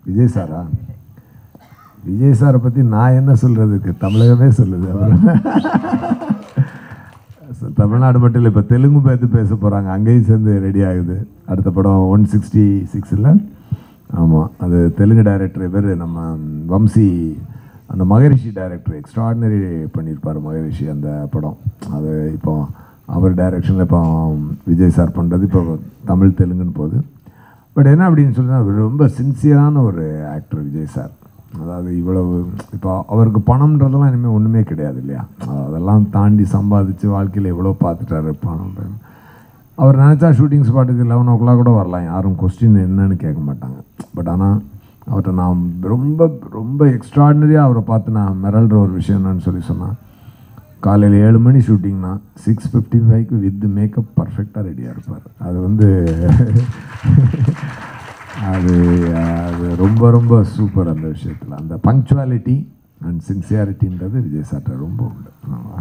விஜய் சாரா விஜய் சாரை பற்றி நான் என்ன சொல்கிறதுக்கு தமிழகமே சொல்லுது அவர் தமிழ்நாடு மட்டும் இல்லை இப்போ தெலுங்கு பேத்து பேச போகிறாங்க அங்கேயும் சேர்ந்து ரெடி ஆகுது அடுத்த படம் ஒன் சிக்ஸ்டி சிக்ஸில் ஆமாம் அது தெலுங்கு டைரக்டர் பேர் நம்ம வம்சி அந்த மகரிஷி டைரக்டர் எக்ஸ்ட்ராடினரி பண்ணியிருப்பார் மகரிஷி அந்த படம் அது இப்போ அவர் டைரக்ஷனில் இப்போ விஜய் சார் பண்ணுறது இப்போ தமிழ் தெலுங்குன்னு போகுது பட் என்ன அப்படின்னு சொன்னால் அவர் ரொம்ப சின்சியரான ஒரு ஆக்டர் விஜய் சார் அதாவது இவ்வளவு இப்போ அவருக்கு பணம்ன்றதெல்லாம் இனிமேல் ஒன்றுமே கிடையாது இல்லையா அதெல்லாம் தாண்டி சம்பாதிச்சு வாழ்க்கையில் எவ்வளோ பார்த்துட்டாரு பணம் அவர் நினச்சா ஷூட்டிங் ஸ்பாட்டுக்கு லெவன் ஓ கிளாக் கூட வரலாம் யாரும் கொஸ்டின் என்னன்னு கேட்க மாட்டாங்க பட் ஆனால் அவர்கிட்ட நான் ரொம்ப ரொம்ப எக்ஸ்ட்ராடினரியாக அவரை பார்த்து நான் மிரள்ற ஒரு விஷயம் என்னன்னு சொல்லி சொன்னேன் காலையில் ஏழு மணி ஷூட்டிங்னா சிக்ஸ் ஃபிஃப்டி ஃபைவ்க்கு வித் மேக்கப் பர்ஃபெக்டாக ரெடியாக இருப்பார் அது வந்து அது அது ரொம்ப ரொம்ப சூப்பர் அந்த விஷயத்தில் அந்த பங்க்சுவாலிட்டி அண்ட் சின்சியாரிட்டின்றது விஜய் சார்ட்ட ரொம்ப உண்டு ஆமா.